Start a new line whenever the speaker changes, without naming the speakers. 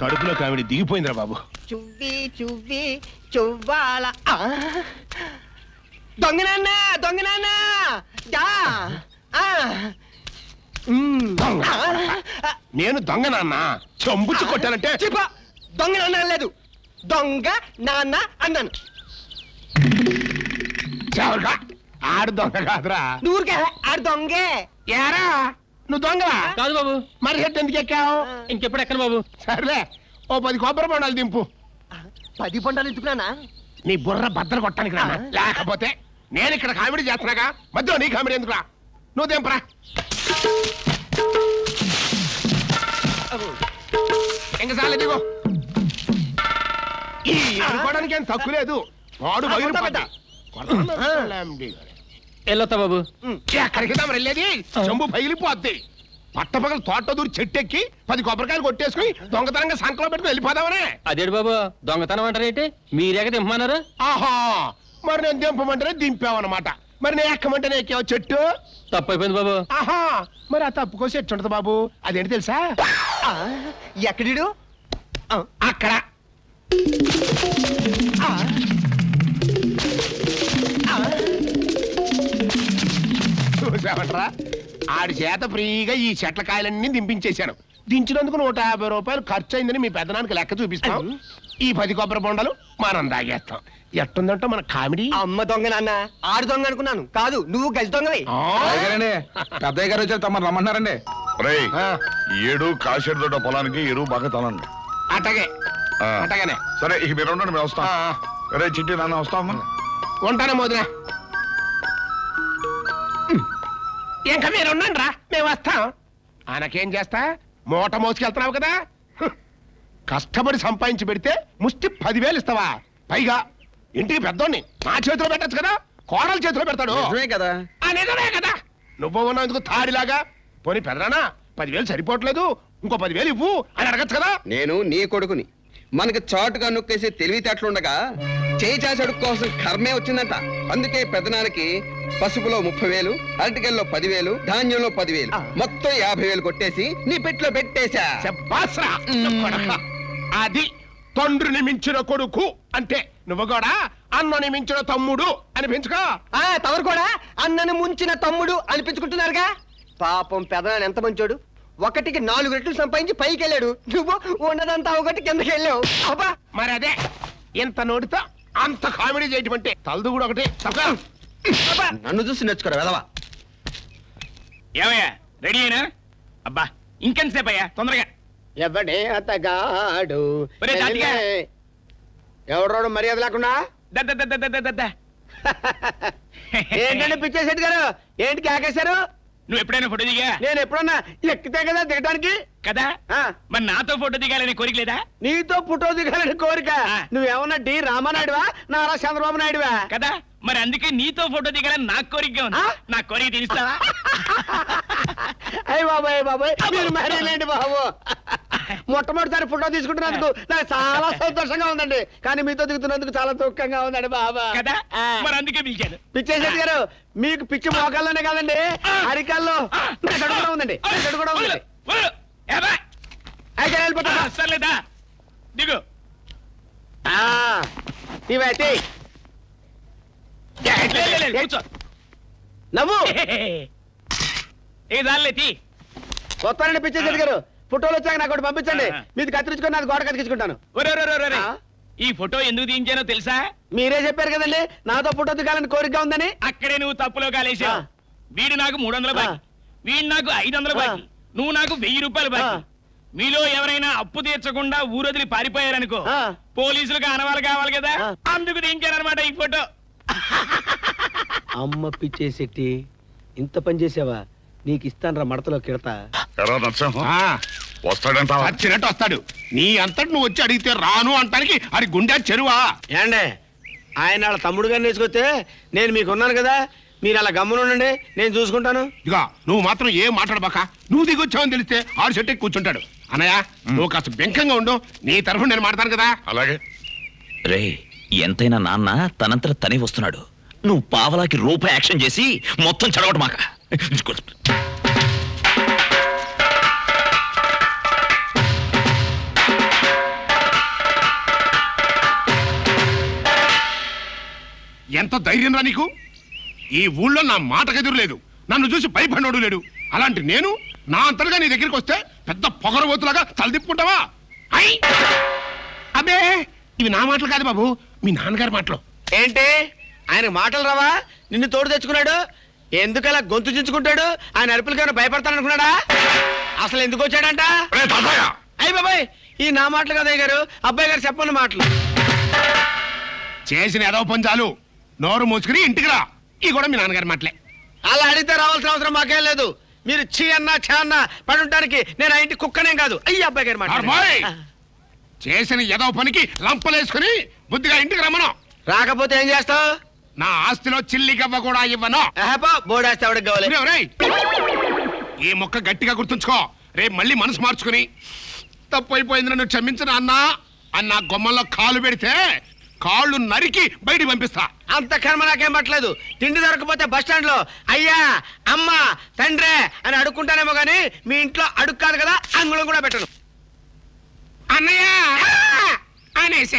కడుపులో కావిడి దిగిపోయిందిరా బాబు
చువ్వి చువ్వి చువ్వాల ఆ! దొంగనాన్న దొంగనాన్న దా ఆ! మ్.
దొంగ.
ఆ!
నేను దొంగ నాన్న చంబుచ్చు కొట్టానంటే
చిప్ప దొంగ నాన్న అనలేదు దొంగ నాన్న అన్నాను
చావుగా ఆడు దొంగ కాదురా
దూరికే ఆడు దొంగే
ఏరా నువ్వు దొంగవా
కాదు బాబు
మరి హెడ్ ఎందుకు ఎక్కావు
ఇంకెప్పుడు ఎక్కడ బాబు
సర్లే ఓ పది కొబ్బరి బొండాలు దింపు
పది పంటలు ఎందుకున్నానా
నీ బుర్ర బద్దలు కొట్టడానికి రా లేకపోతే నేను ఇక్కడ కామెడీ చేస్తున్నాగా మధ్యలో నీ కామెడీ ఎందుకురా నువ్వు దింపరా ఇంక చాలే దిగో ఈ అనుకోవడానికి ఏం తక్కువ లేదు వాడు
ఆ,
బయలు
కొడతా పెద్ద.
వెళ్ళొత్తా బాబు
ఎక్కడికి తమరు వెళ్ళేది చెంబు పగిలిపోద్ది పట్టపగల తోట దూరి చెట్టెక్కి పది కొబ్బరికాయలు కొట్టేసుకుని దొంగతనంగా సంకలో పెట్టుకుని వెళ్ళిపోదామనే
అదేడు బాబు దొంగతనం అంటారేంటి మీరేక దింపమన్నారు
ఆహా మరి నేను దింపమంటేనే దింపావన్నమాట మరి నేను ఎక్కమంటేనే ఎక్కావు చెట్టు
తప్పు అయిపోయింది బాబు
ఆహా మరి ఆ తప్పుకో చెట్టు ఉంటది బాబు అదేంటి తెలుసా
ఆ, ఎక్కడిడు ఆ,
అక్కడ
ఆ. ఆ,
చూసామంటరా ఆడి చేత ఫ్రీగా ఈ చెట్ల కాయలన్నీ దింపించేశాను దించినందుకు నూట యాభై రూపాయలు ఖర్చు అయిందని మీ పెద్దనానికి లెక్క చూపిస్తాం ఈ పది కొబ్బరి బొండలు మనం దాగేస్తాం ఎట్టుందంటే మన కామెడీ
అమ్మ దొంగ నాన్న ఆడు దొంగ అనుకున్నాను కాదు నువ్వు గజ దొంగవి
ఆ?
అలాగేనండి పెద్దయ్య గారు వచ్చారు తమరు రమ్మన్నారండి
రేయ్
ఆ,
ఏడు కాశీడు దొడ్డ పొలానికి ఎరువు బాగా తలండి
అట్టగే
ఆ.
అట్టగానే
సరే ఇక మీరు ఉండండి మేము వస్తాం
ఆ,
రే చిట్టి నాన్న వస్తామా
ఉంటానే మోదినా ఇంకా మీరు ఉండండి రా మేము వస్తాం ఆయనకేం చేస్తా మూట మోసుకెళ్తున్నావు కదా హ్. కష్టపడి సంపాదించి పెడితే ముష్టి పదివేలు ఇస్తావా పైగా ఇంటికి పెద్దోడిని నా చేతిలో పెట్టచ్చు కదా కోడల చేతిలో పెడతాడు
నిజమే కదా
ఆ, నిజమే కదా నువ్వు ఉన్నందుకు తాడిలాగా పోనీ పెదరానా పదివేలు సరిపోవట్లేదు ఇంకో పదివేలు ఇవ్వు అని అడగచ్చు కదా
నేను నీ కొడుకుని మనకి చాటుగా నొక్కేసి తెలివితేటలుండగా చేయి చాచి అడుక్కోవాల్సిన కర్మే వచ్చిందంట అందుకే పెద్దనానికి పసుపులో ముప్పై వేలు అరటికెల్లో పదివేలు ధాన్యంలో పదివేలు మొత్తం యాభై వేలు కొట్టేసి నీ పెట్లో పెట్టేశా
చెప్పాస్రా కొడక. అది తండ్రిని మించిన కొడుకు అంటే నువ్వు కూడా అన్నని మించిన తమ్ముడు అని పెంచుకో
ఆ తవరు కూడా అన్నను ముంచిన తమ్ముడు అనిపించుకుంటున్నారుగా పాపం పెదనాన్న ఎంత మంచోడు ఒకటికి నాలుగు రెట్లు సంపాదించి పైకి వెళ్ళాడు నువ్వు ఉన్నదంతా ఒకటి కిందకి వెళ్ళావు అబ్బా
మరి అదే ఇంత నోటితో అంత కామెడీ చేయటం అంటే తలదు కూడా ఒకటి తప్ప
అబ్బా
నన్ను చూసి నేర్చుకోరా వెదవా
ఏమయ్యా రెడీ అయినా అబ్బా ఇంకెంతసేపు అయ్యా తొందరగా
ఎవడే అతగాడు
ఒరే తాతిగా.
ఎవడోడు మర్యాద లేకుండా
ద, ద, ద, ద, ద, ద, ద, ద.
ఏంటంటే పిచ్చేశెట్టి గారు ఏంటి కేకేశారు
నువ్వు ఎప్పుడైనా ఫోటో దిగా
నేను ఎప్పుడన్నా ఎక్కితే కదా దిగడానికి
కదా
ఆ,
మరి నాతో ఫోటో దిగాలని కోరిక లేదా
నీతో ఫోటో దిగాలని కోరిక
ఆ.
నువ్వేమన్నా డి రామానాయుడువా నారా చంద్రబాబు నాయుడువా
కదా మరి అందుకే నీతో ఫోటో దిగాలని నాకు కోరికగా ఉంది
ఆ?
నా కోరిక తీరుస్తావా
అయ్య బాబాయ్ బాబాయ్ మీరు మరేలేండి బాబు మొట్టమొదటిసారి ఫోటో తీసుకుంటున్నందుకు నాకు చాలా సంతోషంగా ఉందండి కానీ మీతో దిగుతున్నందుకు చాలా దుఃఖంగా ఉందండి బాబా
కదా
ఆ.
మరి అందుకే పిలిచాను
పిచ్చేశెట్టి గారు మీకు పిచ్చి మోకాల్లోనే కాదండి అరికాల్లో మెదడు కూడా ఉందండి మెదడు కూడా
వదలు,
ఉందండి
వదలు. ఏబ్బా?
అయితే
ఆ,
వెళ్ళిపోతా
సర్లేదా దిగు
ఇవైతే
లే, లే, లే, కూర్చో
నవ్వు
ఏ దానిలే తీ
వస్తానండి పిచ్చేశెట్టి గారు ఫోటోలు వచ్చాక నాకు ఒకటి పంపించండి
ఆ.
మీది కత్తిరించుకొని నాది గోడ కత్తిరించుకుంటాను
ఒరే, ఒరే, ఒరే, ఒరే.
ఆ?
ఈ ఫోటో ఎందుకు తీయించానో తెలుసా
మీరే చెప్పారు కదండి నాతో ఫోటో దిగాలని కోరిక ఉందని
అక్కడే నువ్వు తప్పులో కాలేసావు
ఆ.
వీడు నాకు మూడు వందల బాకీ
ఆ.
వీడు నాకు ఐదు వందల
ఆ.
బాకీ నువ్వు నాకు వెయ్యి రూపాయలు బాకీ
ఆ.
మీలో ఎవరైనా అప్పు తీర్చకుండా ఊరొదిలి పారిపోయారనుకో
ఆ.
పోలీసులకు అనవాలు కావాలి కదా
ఆ.
అందుకు దించారనమాట ఈ ఫోటో
అమ్మ పిచ్చేశెట్టి ఇంత పని చేసావా నీకు ఇస్తాను మడతలో కిడతా
ఎరా నరసింహం
ఆ,
వస్తాడంటావా
చచ్చినట్టు వస్తాడు నీ అంతటి నువ్వు వచ్చి అడిగితే రాను అంటానికి అది గుండె చెరువా
ఏండే ఆయన వాళ్ళ తమ్ముడు గారిని వేసుకొస్తే నేను మీకు ఉన్నాను కదా మీరు అలా గమ్మునుండండి నేను చూసుకుంటాను
ఇక నువ్వు మాత్రం ఏం మాట్లాడబాక నువ్వు దిగొచ్చావని తెలిస్తే ఆడు చెట్టు ఎక్కి కూర్చుంటాడు అన్నయ్య నువ్వు కాస్త బెంకంగా ఉండు నీ తరఫున నేను మాడతాను కదా
అలాగే
రే ఎంతైనా నాన్న తనంతట తనే వస్తున్నాడు నువ్వు పావలాకి రూపాయి యాక్షన్ చేసి మొత్తం చెడగొట్టు మాక
ఎంత ధైర్యం రా నీకు ఈ ఊళ్ళో నా మాటకెదురు లేదు నన్ను చూసి భయపడినోడు లేడు అలాంటి నేను నా అంతలుగా నీ దగ్గరికి వస్తే పెద్ద పొగరబోతులాగా తలదిప్పుకుంటావా ఐ అబే ఇవి నా మాటలు కాదు బాబు మీ నాన్నగారి మాటలు
ఏంటి ఆయన మాటలు రావా నిన్ను తోడు తెచ్చుకున్నాడు ఎందుకలా గొంతు చించుకుంటాడు ఆయన అరుపులకైనా భయపడతాననుకున్నాడా అసలు ఎందుకు వచ్చాడంట
రే తాతయ్య
అయ్యి బాబాయ్ ఈ నా మాటలు కదా గారు అబ్బాయి గారు చెప్పండి మాటలు
చేసిన ఏదో పని చాలు నోరు మూసుకుని ఇంటికి రా ఈ కూడా మీ నాన్నగారి మాటలే
అలా అడిగితే రావాల్సిన అవసరం మాకేం లేదు మీరు చీ అన్నా ఛా అన్నా పడి ఉండటానికి నేను ఆ ఇంటి కుక్కనేం కాదు అయ్యి అబ్బాయి గారి
నార్మోయ్!
మాట
చేసిన ఏదో పనికి లంపలేసుకుని బుద్ధిగా ఇంటికి రమ్మను
రాకపోతే ఏం చేస్తావు
నా ఆస్తిలో చిల్లి గవ్వ కూడా ఇవ్వను
ఆహపా బోడేస్తే ఎవడికి కావాలి
ఒరేయ్, ఒరేయ్! ఈ మొక్క గట్టిగా గుర్తుంచుకో రేపు మళ్ళీ మనసు మార్చుకుని తప్పు అయిపోయింది నన్ను క్షమించను అన్నా అన్న గొమ్మల్లో కాలు పెడితే కాళ్ళు నరికి బయటికి పంపిస్తా
అంత కర్మ నాకేం పట్టలేదు తిండి దొరకపోతే బస్ స్టాండ్ లో అయ్యా అమ్మ తండ్రే అని అడుక్కుంటానేమో గానీ మీ ఇంట్లో అడుక్కాదు కదా అంగుళం కూడా పెట్టను
అన్నయ్య అనేసి